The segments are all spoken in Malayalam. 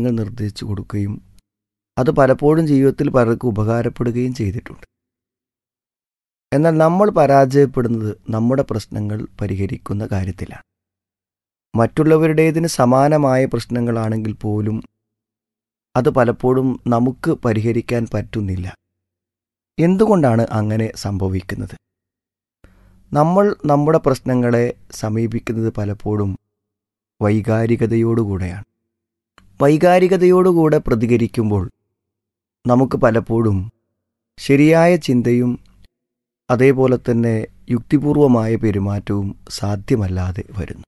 കാര്യങ്ങൾ നിർദ്ദേശിച്ചു കൊടുക്കുകയും അത് പലപ്പോഴും ജീവിതത്തിൽ പലർക്കും ഉപകാരപ്പെടുകയും ചെയ്തിട്ടുണ്ട് എന്നാൽ നമ്മൾ പരാജയപ്പെടുന്നത് നമ്മുടെ പ്രശ്നങ്ങൾ പരിഹരിക്കുന്ന കാര്യത്തിലാണ് മറ്റുള്ളവരുടേതിന് സമാനമായ പ്രശ്നങ്ങളാണെങ്കിൽ പോലും അത് പലപ്പോഴും നമുക്ക് പരിഹരിക്കാൻ പറ്റുന്നില്ല എന്തുകൊണ്ടാണ് അങ്ങനെ സംഭവിക്കുന്നത് നമ്മൾ നമ്മുടെ പ്രശ്നങ്ങളെ സമീപിക്കുന്നത് പലപ്പോഴും വൈകാരികതയോടുകൂടെയാണ് വൈകാരികതയോടുകൂടെ പ്രതികരിക്കുമ്പോൾ നമുക്ക് പലപ്പോഴും ശരിയായ ചിന്തയും അതേപോലെ തന്നെ യുക്തിപൂർവമായ പെരുമാറ്റവും സാധ്യമല്ലാതെ വരുന്നു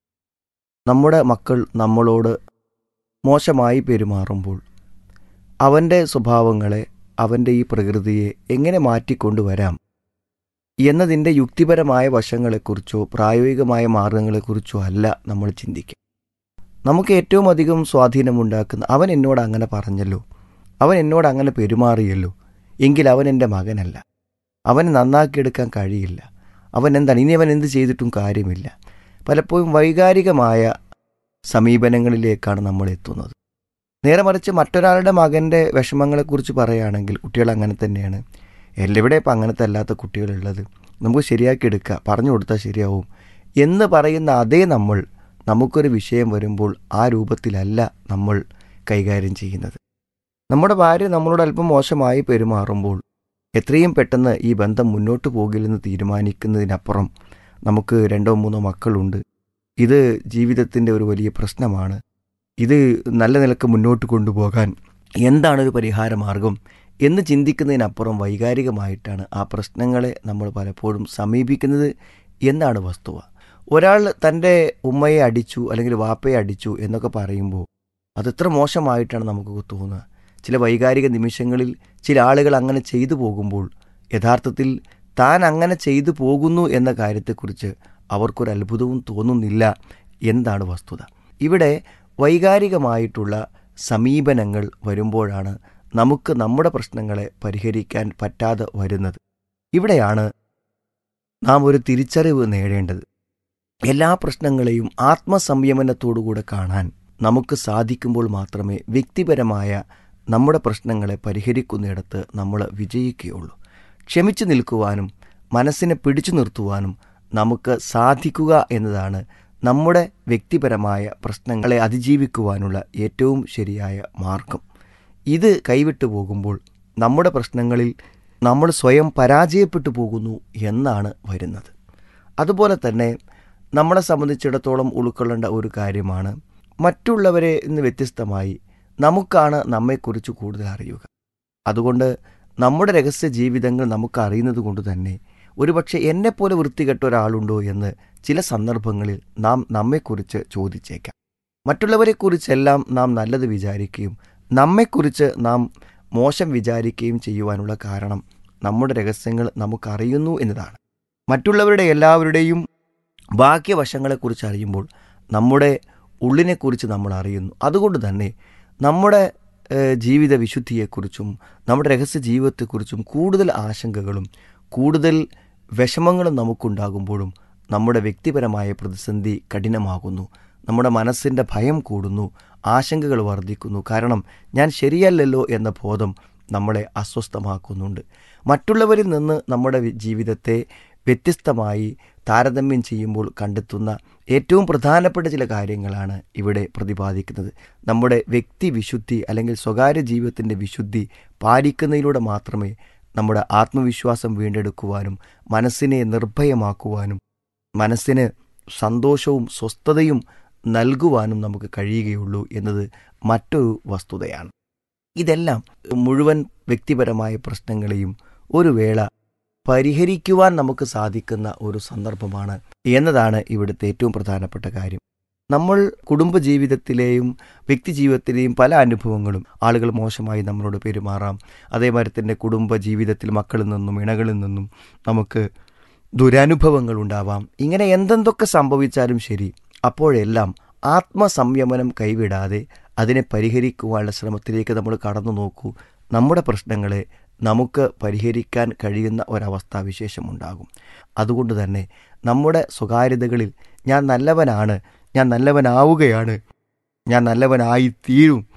നമ്മുടെ മക്കൾ നമ്മളോട് മോശമായി പെരുമാറുമ്പോൾ അവൻ്റെ സ്വഭാവങ്ങളെ അവൻ്റെ ഈ പ്രകൃതിയെ എങ്ങനെ മാറ്റിക്കൊണ്ടുവരാം എന്നതിൻ്റെ യുക്തിപരമായ വശങ്ങളെക്കുറിച്ചോ പ്രായോഗികമായ മാർഗങ്ങളെക്കുറിച്ചോ അല്ല നമ്മൾ ചിന്തിക്കുക നമുക്ക് ഏറ്റവും അധികം സ്വാധീനമുണ്ടാക്കുന്ന അവൻ എന്നോട് അങ്ങനെ പറഞ്ഞല്ലോ അവൻ എന്നോട് അങ്ങനെ പെരുമാറിയല്ലോ എങ്കിൽ അവൻ എൻ്റെ മകനല്ല അവനെ നന്നാക്കിയെടുക്കാൻ കഴിയില്ല അവൻ എന്താണ് ഇനി അവൻ എന്ത് ചെയ്തിട്ടും കാര്യമില്ല പലപ്പോഴും വൈകാരികമായ സമീപനങ്ങളിലേക്കാണ് നമ്മൾ എത്തുന്നത് നേരെ മറിച്ച് മറ്റൊരാളുടെ മകൻ്റെ വിഷമങ്ങളെക്കുറിച്ച് പറയുകയാണെങ്കിൽ കുട്ടികൾ അങ്ങനെ തന്നെയാണ് എവിടെ ഇപ്പം അങ്ങനത്തെ അല്ലാത്ത കുട്ടികളുള്ളത് നമുക്ക് ശരിയാക്കി എടുക്കുക പറഞ്ഞു കൊടുത്താൽ ശരിയാവും എന്ന് പറയുന്ന അതേ നമ്മൾ നമുക്കൊരു വിഷയം വരുമ്പോൾ ആ രൂപത്തിലല്ല നമ്മൾ കൈകാര്യം ചെയ്യുന്നത് നമ്മുടെ ഭാര്യ നമ്മളോട് അല്പം മോശമായി പെരുമാറുമ്പോൾ എത്രയും പെട്ടെന്ന് ഈ ബന്ധം മുന്നോട്ട് പോകില്ലെന്ന് തീരുമാനിക്കുന്നതിനപ്പുറം നമുക്ക് രണ്ടോ മൂന്നോ മക്കളുണ്ട് ഇത് ജീവിതത്തിൻ്റെ ഒരു വലിയ പ്രശ്നമാണ് ഇത് നല്ല നിലക്ക് മുന്നോട്ട് കൊണ്ടുപോകാൻ എന്താണ് ഒരു പരിഹാര മാർഗം എന്ന് ചിന്തിക്കുന്നതിനപ്പുറം വൈകാരികമായിട്ടാണ് ആ പ്രശ്നങ്ങളെ നമ്മൾ പലപ്പോഴും സമീപിക്കുന്നത് എന്നാണ് വസ്തുത ഒരാൾ തൻ്റെ ഉമ്മയെ അടിച്ചു അല്ലെങ്കിൽ വാപ്പയെ അടിച്ചു എന്നൊക്കെ പറയുമ്പോൾ അതെത്ര മോശമായിട്ടാണ് നമുക്ക് തോന്നുക ചില വൈകാരിക നിമിഷങ്ങളിൽ ചില ആളുകൾ അങ്ങനെ ചെയ്തു പോകുമ്പോൾ യഥാർത്ഥത്തിൽ താൻ അങ്ങനെ ചെയ്തു പോകുന്നു എന്ന കാര്യത്തെക്കുറിച്ച് അവർക്കൊരു അത്ഭുതവും തോന്നുന്നില്ല എന്താണ് വസ്തുത ഇവിടെ വൈകാരികമായിട്ടുള്ള സമീപനങ്ങൾ വരുമ്പോഴാണ് നമുക്ക് നമ്മുടെ പ്രശ്നങ്ങളെ പരിഹരിക്കാൻ പറ്റാതെ വരുന്നത് ഇവിടെയാണ് നാം ഒരു തിരിച്ചറിവ് നേടേണ്ടത് എല്ലാ പ്രശ്നങ്ങളെയും ആത്മസംയമനത്തോടുകൂടെ കാണാൻ നമുക്ക് സാധിക്കുമ്പോൾ മാത്രമേ വ്യക്തിപരമായ നമ്മുടെ പ്രശ്നങ്ങളെ പരിഹരിക്കുന്നിടത്ത് നമ്മൾ വിജയിക്കുകയുള്ളൂ ക്ഷമിച്ചു നിൽക്കുവാനും മനസ്സിനെ പിടിച്ചു നിർത്തുവാനും നമുക്ക് സാധിക്കുക എന്നതാണ് നമ്മുടെ വ്യക്തിപരമായ പ്രശ്നങ്ങളെ അതിജീവിക്കുവാനുള്ള ഏറ്റവും ശരിയായ മാർഗം ഇത് കൈവിട്ടു പോകുമ്പോൾ നമ്മുടെ പ്രശ്നങ്ങളിൽ നമ്മൾ സ്വയം പരാജയപ്പെട്ടു പോകുന്നു എന്നാണ് വരുന്നത് അതുപോലെ തന്നെ നമ്മളെ സംബന്ധിച്ചിടത്തോളം ഉൾക്കൊള്ളേണ്ട ഒരു കാര്യമാണ് മറ്റുള്ളവരെ നിന്ന് വ്യത്യസ്തമായി നമുക്കാണ് നമ്മെക്കുറിച്ച് കൂടുതൽ അറിയുക അതുകൊണ്ട് നമ്മുടെ രഹസ്യ ജീവിതങ്ങൾ നമുക്ക് അറിയുന്നത് കൊണ്ട് തന്നെ ഒരുപക്ഷെ എന്നെപ്പോലെ വൃത്തികെട്ട ഒരാളുണ്ടോ എന്ന് ചില സന്ദർഭങ്ങളിൽ നാം നമ്മെക്കുറിച്ച് ചോദിച്ചേക്കാം മറ്റുള്ളവരെക്കുറിച്ചെല്ലാം നാം നല്ലത് വിചാരിക്കുകയും നമ്മെക്കുറിച്ച് നാം മോശം വിചാരിക്കുകയും ചെയ്യുവാനുള്ള കാരണം നമ്മുടെ രഹസ്യങ്ങൾ നമുക്കറിയുന്നു എന്നതാണ് മറ്റുള്ളവരുടെ എല്ലാവരുടെയും ഭാഗ്യവശങ്ങളെക്കുറിച്ച് അറിയുമ്പോൾ നമ്മുടെ ഉള്ളിനെക്കുറിച്ച് നമ്മൾ അറിയുന്നു അതുകൊണ്ട് തന്നെ നമ്മുടെ ജീവിത വിശുദ്ധിയെക്കുറിച്ചും നമ്മുടെ രഹസ്യ ജീവിതത്തെക്കുറിച്ചും കൂടുതൽ ആശങ്കകളും കൂടുതൽ വിഷമങ്ങളും നമുക്കുണ്ടാകുമ്പോഴും നമ്മുടെ വ്യക്തിപരമായ പ്രതിസന്ധി കഠിനമാകുന്നു നമ്മുടെ മനസ്സിൻ്റെ ഭയം കൂടുന്നു ആശങ്കകൾ വർദ്ധിക്കുന്നു കാരണം ഞാൻ ശരിയല്ലല്ലോ എന്ന ബോധം നമ്മളെ അസ്വസ്ഥമാക്കുന്നുണ്ട് മറ്റുള്ളവരിൽ നിന്ന് നമ്മുടെ ജീവിതത്തെ വ്യത്യസ്തമായി താരതമ്യം ചെയ്യുമ്പോൾ കണ്ടെത്തുന്ന ഏറ്റവും പ്രധാനപ്പെട്ട ചില കാര്യങ്ങളാണ് ഇവിടെ പ്രതിപാദിക്കുന്നത് നമ്മുടെ വ്യക്തി വിശുദ്ധി അല്ലെങ്കിൽ സ്വകാര്യ ജീവിതത്തിൻ്റെ വിശുദ്ധി പാലിക്കുന്നതിലൂടെ മാത്രമേ നമ്മുടെ ആത്മവിശ്വാസം വീണ്ടെടുക്കുവാനും മനസ്സിനെ നിർഭയമാക്കുവാനും മനസ്സിന് സന്തോഷവും സ്വസ്ഥതയും നൽകുവാനും നമുക്ക് കഴിയുകയുള്ളൂ എന്നത് മറ്റൊരു വസ്തുതയാണ് ഇതെല്ലാം മുഴുവൻ വ്യക്തിപരമായ പ്രശ്നങ്ങളെയും ഒരു വേള പരിഹരിക്കുവാൻ നമുക്ക് സാധിക്കുന്ന ഒരു സന്ദർഭമാണ് എന്നതാണ് ഇവിടുത്തെ ഏറ്റവും പ്രധാനപ്പെട്ട കാര്യം നമ്മൾ കുടുംബജീവിതത്തിലെയും വ്യക്തിജീവിതത്തിലെയും പല അനുഭവങ്ങളും ആളുകൾ മോശമായി നമ്മളോട് പെരുമാറാം അതേമാതിരി തന്നെ കുടുംബ ജീവിതത്തിൽ മക്കളിൽ നിന്നും ഇണകളിൽ നിന്നും നമുക്ക് ദുരനുഭവങ്ങൾ ഉണ്ടാവാം ഇങ്ങനെ എന്തെന്തൊക്കെ സംഭവിച്ചാലും ശരി അപ്പോഴെല്ലാം ആത്മസംയമനം കൈവിടാതെ അതിനെ പരിഹരിക്കുവാനുള്ള ശ്രമത്തിലേക്ക് നമ്മൾ കടന്നു നോക്കൂ നമ്മുടെ പ്രശ്നങ്ങളെ നമുക്ക് പരിഹരിക്കാൻ കഴിയുന്ന ഒരവസ്ഥാവിശേഷമുണ്ടാകും അതുകൊണ്ട് തന്നെ നമ്മുടെ സ്വകാര്യതകളിൽ ഞാൻ നല്ലവനാണ് ഞാൻ നല്ലവനാവുകയാണ് ഞാൻ നല്ലവനായി തീരും